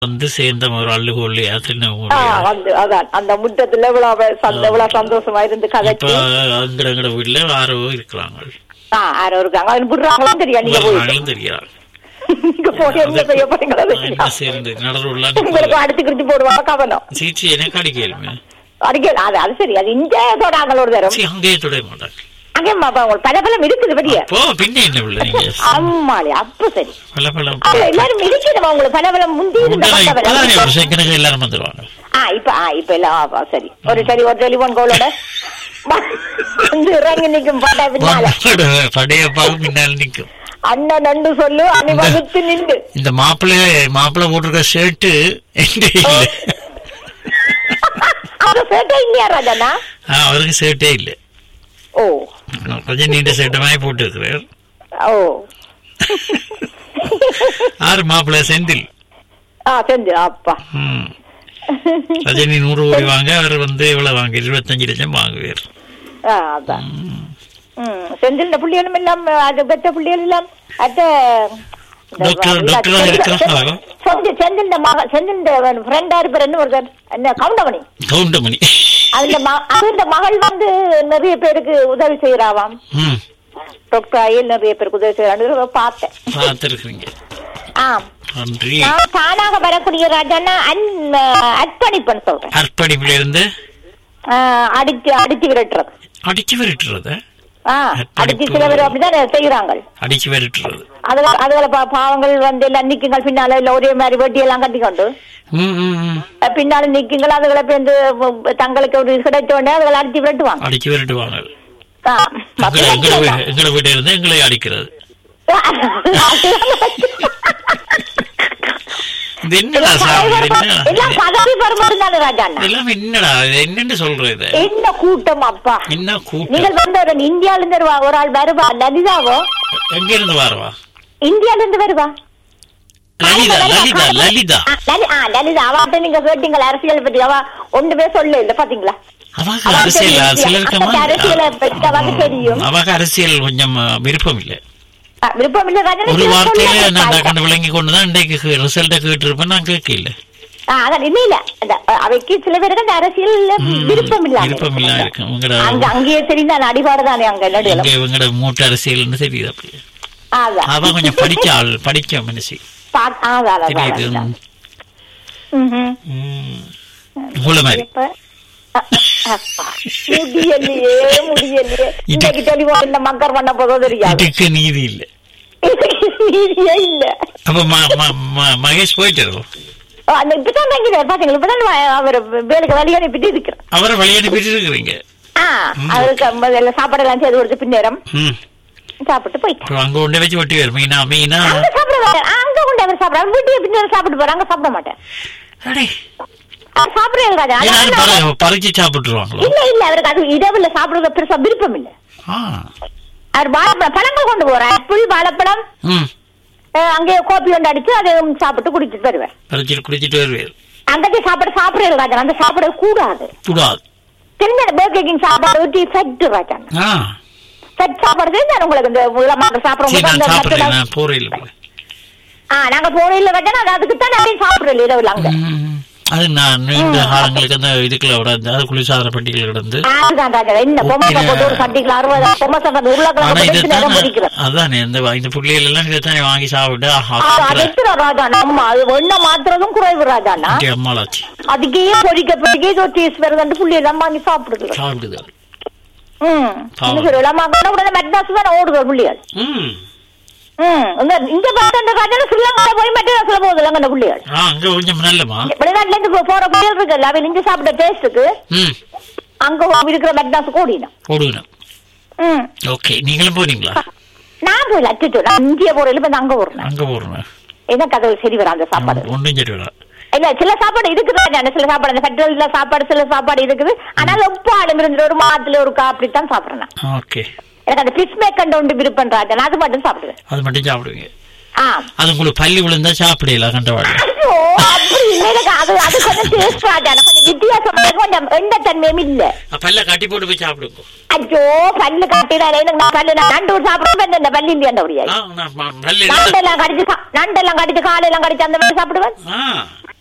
வந்து சேர்ந்த ஒரு அள்ளுகோள்ளி அது ஆ, வந்து அதான் அந்த முற்றத்துல இவ்வளவு சந்த இவ்வளவு சந்தோஷமா இருந்து இப்ப கதைச்சு அங்கட அங்கட வீட்டுல ஆரோ இருக்கிறாங்க ஆ, யாரோ இருக்காங்க அது விடுறாங்களாம் தெரியும் நீங்க போய் நாங்களும் தெரியாது நீங்க போய் என்ன செய்ய போறீங்களோ என்ன தெரியாது. சேர்ந்து நடருள்ள உங்களுக்கு அடிச்சு கிடிச்சு போடுவாங்க கவனம் சீச்சி எனக்கு அடிக்கலுமே அடிக்க அது அது சரி அது இந்த தொடாங்களோட தரும் சீ அங்கேயே தொடைய மாட்டாங்க அங்கே உங்களுக்கு பல பலம் இருக்குது பெரிய அப்போ பின்ன என்ன பிள்ளை நீங்க அம்மாளி அப்ப சரி பல பல அது எல்லாரும் இருக்குது உங்களுக்கு பல பலம் முந்தி இருந்த பக்க இப்பதான் பலம். ஒரு செகண்டுக்கு எல்லாரும் வந்துருவாங்க ஆ இப்ப ஆ இப்ப எல்லாம் ஆ, ஆ, சரி ஒரு சரி ஒரு டெலிபோன் கோலோட வந்து இறங்கி நிக்கும் பட்டை பின்னால படையப்பாவும் பின்னால் நிக்கும் அண்ணன் நண்டு சொல்லு அணிவகுத்து நின்று இந்த மாப்பிள்ளை மாப்பிள்ளை போட்டிருக்க ஷர்ட்டு இல்ல அது சேட்டை இல்லையா ராஜண்ணா ஆ, அவருக்கு ஷர்ட்டே இல்ல ஓ கொஞ்சம் நீண்ட ஷர்ட் மாதிரி போட்டுருக்கிறார் ஓ ஆறு மாப்பிள்ளை செந்தில் ஆ செஞ்சு அப்பா ம். ரஜினி நூறு கோடி வாங்க அவர் வந்து எவ்வளவு வாங்க இருபத்தஞ்சு லட்சம் வாங்குவார் ஆ அதான் ம் செந்தில் புள்ளிகளும் எல்லாம் அது பெற்ற புள்ளிகள் எல்லாம் அத்த டாக்டர் டாக்டரா இருக்காங்களா செந்தில் செந்தில் மக செந்தில் ஃப்ரெண்டா இருப்பார் என்ன ஒருத்தர் என்ன கவுண்டமணி கவுண்டமணி அந்த ம- அந்த மகள் வந்து நிறைய பேருக்கு உதவி செய்யறாவாம் ம் டாக்டர் அயல் நிறைய பேருக்கு உதவி செய்யறான்னு பார்த்தேன் பார்த்துருக்குறீங்க ஆ நன்றி நான் தானாக வரக்கூடிய ராஜான்னா அன் அர்ப்பணிப்புன்னு சொல்றேன் அர்ப்பணிப்புல இருந்து ஆ, அடிச்சு அடிச்சு விரட்டுறது அடிச்சு விரட்டுறத ஆ அடிச்சு சில பேர் அப்படிதான் செய்யறாங்க அடிச்சு விரட்டுறது அதுல அதுல பா- பாவங்கள் வந்து எல்லாம் நிக்குங்கள் பின்னால இல்ல ஒரே மாதிரி வெட்டி எல்லாம் கட்டிக்கொண்டு ம் ம் ம் அஹ் பின்னால நிக்குங்கள் அதுகளை வந்து தங்களுக்கு ஒரு கிடைச்ச உடனே அதுகளை அடிச்சு விரட்டுவாங்க அடிச்சு விரட்டுவாங்க ஆ, எங்களை அப்படி எங்களை வைக்கலாம். வீ- எங்களை வீட்டு இருந்து எங்களை அடிக்கிறது இது என்னடா சாமி இது எல்லாம் என்னடா பதவி வருமானம் தானே ராஜாண்ணா எல்லாம் என்னடா இது என்னன்னு சொல்றது என்ன கூட்டம் அப்பா என்ன கூட்டம் நீங்கள் வந்து ஒரு இந்தியால இருந்து வருவா ஒரு ஆள் வருவா லலிதாவோ எங்க இருந்து வரவா இந்தியால இருந்து வருவா லலிதா லலிதா லலிதா ஆ, லலி- ஆ, லலிதா அவட்ட நீங்க கேட்டீங்களா அரசியல் பத்தி அவ ஒன்றுமே சொல்ல இல்ல பாத்தீங்களா அவங்க அவ அரசியல் தெரியும். சிலருக்கு அவளுக்கு அரசியலை பத்தி அவளுக்கு தெரியும் அவங்க அரசியல் கொஞ்சம் அஹ், விருப்பம் இல்லை ஆ, விருப்பம் இல்ல ராஜா ஒரு நீங்க வார்த்தையில சொல்லுங்க. நான் கண்டு விளங்கி கொண்டுதான் இன்றைக்கு ரிசல்ட்டை கேட்டிருப்பேன் நான் கேட்கல ஆ, அதான் இல்ல இல்ல அந்த, அவைக்கு சில பேருக்கு அந்த அரசியல் விருப்பம் இல்ல விருப்பம் இல்ல இருக்கு உங்களோட அங்க அங்கேயே தெரியும் அந்த அடிபாடு தானே அங்க நடுவில் இங்க இவங்களோட மூட்டை அரசியல்னு தெரியுது அப்படி அதான் அவன் கொஞ்சம் படிச்ச ஆள் படிக்க மனுஷி பா- ஆ, அதான், அதான், தெரியுது அதான். ம். ம்ஹும். ம். உங்களை மாதிரி இப்ப, அ, அப்பா, முடியலையே முடியலையே இன்னைக்கு டெலிபோன் இந்த மக்கர் பண்ண போதோ தெரியாது இதுக்கு நீதி இல்லை நீதியே இல்ல அப்ப ம- ம- ம- மகேஷ் போயிட்டு இருக்கும் ஆ, அந்த இப்பதான் தங்கிறார் பாத்தீங்களா இப்பதான் அவர் வேலைக்கு வழி அனுப்பிட்டு இருக்கிறார் அவரை வழி அனுப்பிட்டு இருக்கிறீங்க ஆ அவருக்கு முதல்ல சாப்பாடு எல்லாம் செய்து கொடுத்து பின்னேரம் ம் சாப்பிட்டு போயிட்டார் அப்புறம் அங்க கொண்டு வச்சு ஒட்டி வரும் மீனா மீனா அங்க சாப்பிட மாட்டார் அங்க கொண்டு அவர் சாப்பிட வீட்டுக்கு பின்னேரம் சாப்பிட்டு போறாங்க அங்க சாப்பிட மாட்டேன் அடே அவர் சாப்பிடவே ராஜா எல்லாரும் அதனால பற- பறிச்சு சாப்பிட்டுருவாங்களோ இல்ல இல்ல அவருக்கு அது இரவுல சாப்பிடுறது பெருசா விருப்பம் இல்ல ஆ அவர் வாழைப்பழம் பழங்கள் கொண்டு போறார் ஆப்பிள் வாழைப்பழம் ம் அஹ், அங்கே கோப்பி ஒன்று அடிச்சு அதை சாப்பிட்டு குடிச்சிட்டு வருவேன் பறிச்சுட்டு குடிச்சிட்டு வருவேன் அங்கே சாப்பாடு சாப்பிடுறது ராஜா அந்த சாப்பிட கூடாது கூடாது தெரிஞ்ச பேக்கிங் சாப்பாடு ஊற்றி ஃபெட் ராஜா ஆ ஃபெட் சாப்பாடு தெரிஞ்சா உங்களுக்கு இந்த உலமாக சரி நான் சாப்பிடுறேன் சாப்பிடுறோம் நான் போறேன் இல்லை ஆ நாங்க போறையில ராஜா அது அதுக்கு தான் நிறைய சாப்பிடுறோம் இரவுல அங்க ம். அது நான் நீண்ட காலங்களுக்கு அந்த இதுக்குள்ள விட அது குளிர்சாதன பெட்டிகள் கிடந்து அதுதான் ராஜா என்ன பொம்மை போட்டு ஒரு சட்டிக்குள்ள அறுபது பொம்மை சாப்பாடு ஆனா உருளைக்கிழங்கு போட்டு நேரம் இதைத்தான் பிடிக்கிறோம் அதானே இந்த இந்த புள்ளிகள் எல்லாம் இதைத்தானே வாங்கி சாப்பிட்டு ஆஹா அது சாப்பிடுறேன். எத்தனை ராஜா நம்ம அது எண்ணெய் மாத்துறதும் குறைவு ராஜாண்ணா இங்கே அம்மாளாச்சு அதுக்கே பொறிக்க பொறிக்க இது ஒரு டீஸ் வருதுன்ட்டு புள்ளி எல்லாம் வாங்கி சாப்பிடுது சாப்பிடுது ம் பாவம். இன்னும் சொல்லலாம் மகன உடனே மெட்ராஸ் தான் ஓடுது புள்ளிகள் ம் ம் இந்த இங்க பார்த்த ராஜா ஸ்ரீலங்கா போய் மெட்ராஸ்ல போகுது இல்லைங்க அந்த புள்ளிகள் ஆ அங்க கொஞ்சம் நல்லமா வெளிநாட்டுல இருந்து போ- போற புள்ளிகள் இருக்குல்ல அவன் இங்க சாப்பிட்ட டேஸ்ட்டுக்கு ம் அங்க இருக்கிற மெட்ராஸ் ஓடினோம் ஓடுவேன் ம் ஓகே நீங்களும் போறீங்களா நான் போய் அச்சுட்டு நான் இந்திய போறதுல இப்ப அங்க போறேன் அங்க போறேன் எனக்கு அது சரி வரும் அந்த சாப்பாடு ஒன்றும் சரி வரா இல்ல சில சாப்பாடு இருக்குது ராஜா சில சாப்பாடு அந்த பெட்ரோல்ல சாப்பாடு சில சாப்பாடு இருக்குது ஆனால் ஒப்பாடு இருந்து ஒரு மாதத்துல ஒரு அப்படித்தான் சாப்பிடுறேன் நான். ஓகே எனக்கு அந்த ஃபிஷ் மேக்கண்ட் ஒன்று விருப்பம் ராஜா நான் அது மட்டும் சாப்பிடுவேன் அது மட்டும் சாப்பிடுவீங்க ஆ அது உங்களுக்கு பள்ளி விழுந்தா சாப்பிடலாம் கண்டவாடு ஐயோ அப்படி இல்லை எனக்கு அது அது கொஞ்சம் டேஸ்ட் ராஜா எனக்கு கொஞ்சம் வித்தியாசம் கொஞ்சம் எந்த தன்மையும் இல்ல பல்ல கட்டி போட்டு போய் சாப்பிடுங்க ஐயோ பல்லு காட்டினால எனக்கு நான் பல்லு நான் நண்டு சாப்பிடுவேன் இந்த பல்லு இல்லையா முடியாது ஆ, நான் ம- பல்லு எடுத்து- நண்டெல்லாம் கடிச்சு கா- நண்டெல்லாம் கடிச்சு காலெல்லாம் கடிச்சு அந்த மாதிரி சாப்பிடுவேன் ஆ